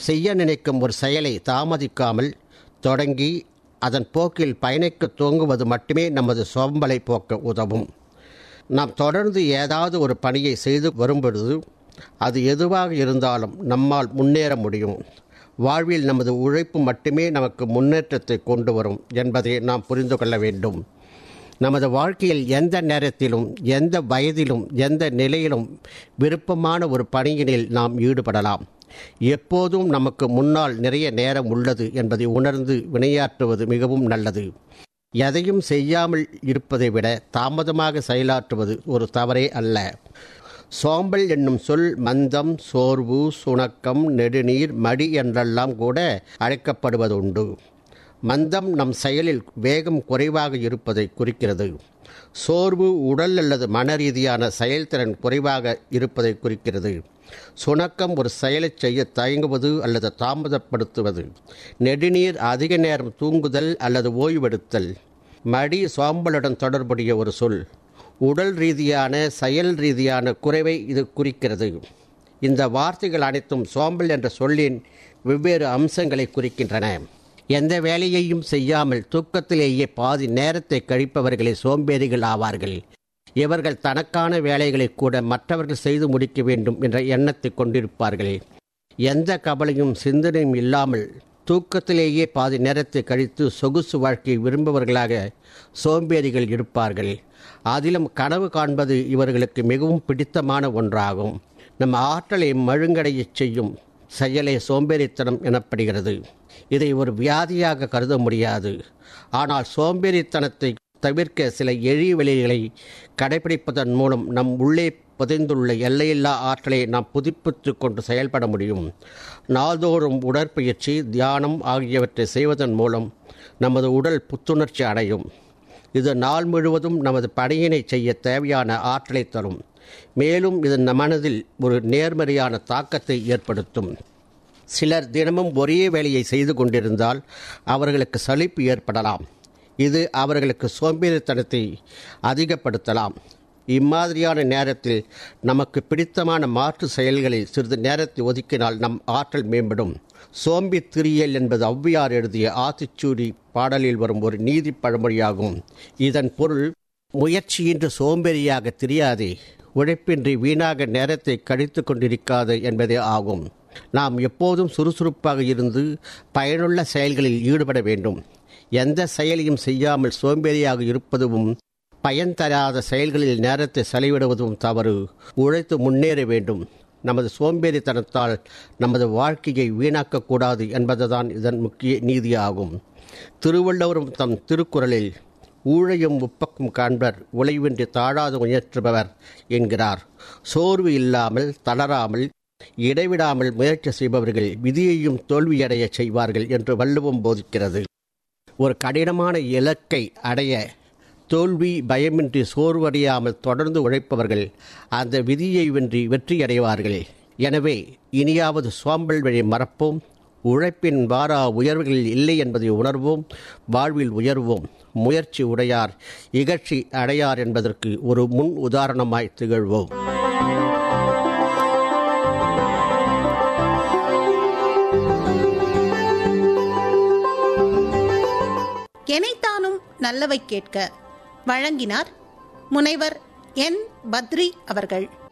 செய்ய நினைக்கும் ஒரு செயலை தாமதிக்காமல் தொடங்கி அதன் போக்கில் பயணிக்க துவங்குவது மட்டுமே நமது சோம்பலை போக்க உதவும் நாம் தொடர்ந்து ஏதாவது ஒரு பணியை செய்து வரும்பொழுது அது எதுவாக இருந்தாலும் நம்மால் முன்னேற முடியும் வாழ்வில் நமது உழைப்பு மட்டுமே நமக்கு முன்னேற்றத்தை கொண்டு வரும் என்பதை நாம் புரிந்து கொள்ள வேண்டும் நமது வாழ்க்கையில் எந்த நேரத்திலும் எந்த வயதிலும் எந்த நிலையிலும் விருப்பமான ஒரு பணியினில் நாம் ஈடுபடலாம் எப்போதும் நமக்கு முன்னால் நிறைய நேரம் உள்ளது என்பதை உணர்ந்து வினையாற்றுவது மிகவும் நல்லது எதையும் செய்யாமல் இருப்பதை விட தாமதமாக செயலாற்றுவது ஒரு தவறே அல்ல சோம்பல் என்னும் சொல் மந்தம் சோர்வு சுணக்கம் நெடுநீர் மடி என்றெல்லாம் கூட அழைக்கப்படுவது உண்டு மந்தம் நம் செயலில் வேகம் குறைவாக இருப்பதை குறிக்கிறது சோர்வு உடல் அல்லது மன ரீதியான செயல்திறன் குறைவாக இருப்பதை குறிக்கிறது சுணக்கம் ஒரு செயலை செய்ய தயங்குவது அல்லது தாமதப்படுத்துவது நெடுநீர் அதிக நேரம் தூங்குதல் அல்லது ஓய்வெடுத்தல் மடி சோம்பலுடன் தொடர்புடைய ஒரு சொல் உடல் ரீதியான செயல் ரீதியான குறைவை இது குறிக்கிறது இந்த வார்த்தைகள் அனைத்தும் சோம்பல் என்ற சொல்லின் வெவ்வேறு அம்சங்களை குறிக்கின்றன எந்த வேலையையும் செய்யாமல் தூக்கத்திலேயே பாதி நேரத்தை கழிப்பவர்களே சோம்பேறிகள் ஆவார்கள் இவர்கள் தனக்கான வேலைகளை கூட மற்றவர்கள் செய்து முடிக்க வேண்டும் என்ற எண்ணத்தை கொண்டிருப்பார்கள் எந்த கவலையும் சிந்தனையும் இல்லாமல் தூக்கத்திலேயே பாதி நேரத்தை கழித்து சொகுசு வாழ்க்கையை விரும்புபவர்களாக சோம்பேறிகள் இருப்பார்கள் அதிலும் கனவு காண்பது இவர்களுக்கு மிகவும் பிடித்தமான ஒன்றாகும் நம் ஆற்றலை மழுங்கடையச் செய்யும் செயலே சோம்பேறித்தனம் எனப்படுகிறது இதை ஒரு வியாதியாக கருத முடியாது ஆனால் சோம்பேறித்தனத்தை தவிர்க்க சில எளிய வழிகளை கடைபிடிப்பதன் மூலம் நம் உள்ளே புதைந்துள்ள எல்லையில்லா ஆற்றலை நாம் புதுப்பித்து கொண்டு செயல்பட முடியும் நாள்தோறும் உடற்பயிற்சி தியானம் ஆகியவற்றை செய்வதன் மூலம் நமது உடல் புத்துணர்ச்சி அடையும் இது நாள் முழுவதும் நமது பணியினை செய்ய தேவையான ஆற்றலை தரும் மேலும் இது நம் மனதில் ஒரு நேர்மறையான தாக்கத்தை ஏற்படுத்தும் சிலர் தினமும் ஒரே வேலையை செய்து கொண்டிருந்தால் அவர்களுக்கு சலிப்பு ஏற்படலாம் இது அவர்களுக்கு சோம்பேறித்தனத்தை அதிகப்படுத்தலாம் இம்மாதிரியான நேரத்தில் நமக்கு பிடித்தமான மாற்று செயல்களை சிறிது நேரத்தை ஒதுக்கினால் நம் ஆற்றல் மேம்படும் சோம்பி திரியல் என்பது ஔவையார் எழுதிய ஆத்திச்சூடி பாடலில் வரும் ஒரு நீதி பழமொழியாகும் இதன் பொருள் முயற்சியின்றி சோம்பேறியாக தெரியாதே உழைப்பின்றி வீணாக நேரத்தை கழித்து கொண்டிருக்காது என்பதே ஆகும் நாம் எப்போதும் சுறுசுறுப்பாக இருந்து பயனுள்ள செயல்களில் ஈடுபட வேண்டும் எந்த செயலையும் செய்யாமல் சோம்பேறியாக இருப்பதும் பயன் தராத செயல்களில் நேரத்தை செலவிடுவதும் தவறு உழைத்து முன்னேற வேண்டும் நமது சோம்பேறித்தனத்தால் நமது வாழ்க்கையை வீணாக்கக்கூடாது என்பதுதான் இதன் முக்கிய நீதியாகும் திருவள்ளுவரும் தம் திருக்குறளில் ஊழையும் உப்பக்கும் காண்பர் உழைவின்றி தாழாது முயற்றுபவர் என்கிறார் சோர்வு இல்லாமல் தளராமல் இடைவிடாமல் முயற்சி செய்பவர்கள் விதியையும் தோல்வியடைய செய்வார்கள் என்று வள்ளுவம் போதிக்கிறது ஒரு கடினமான இலக்கை அடைய தோல்வி பயமின்றி சோர்வடையாமல் தொடர்ந்து உழைப்பவர்கள் அந்த விதியை வென்றி வெற்றியடைவார்கள் எனவே இனியாவது சோம்பல் வழி மறப்போம் உழைப்பின் வாரா உயர்வுகளில் இல்லை என்பதை உணர்வோம் வாழ்வில் உயர்வோம் முயற்சி உடையார் இகழ்ச்சி அடையார் என்பதற்கு ஒரு முன் உதாரணமாய் திகழ்வோம் எனைத்தானும் நல்லவை கேட்க வழங்கினார் முனைவர் என் பத்ரி அவர்கள்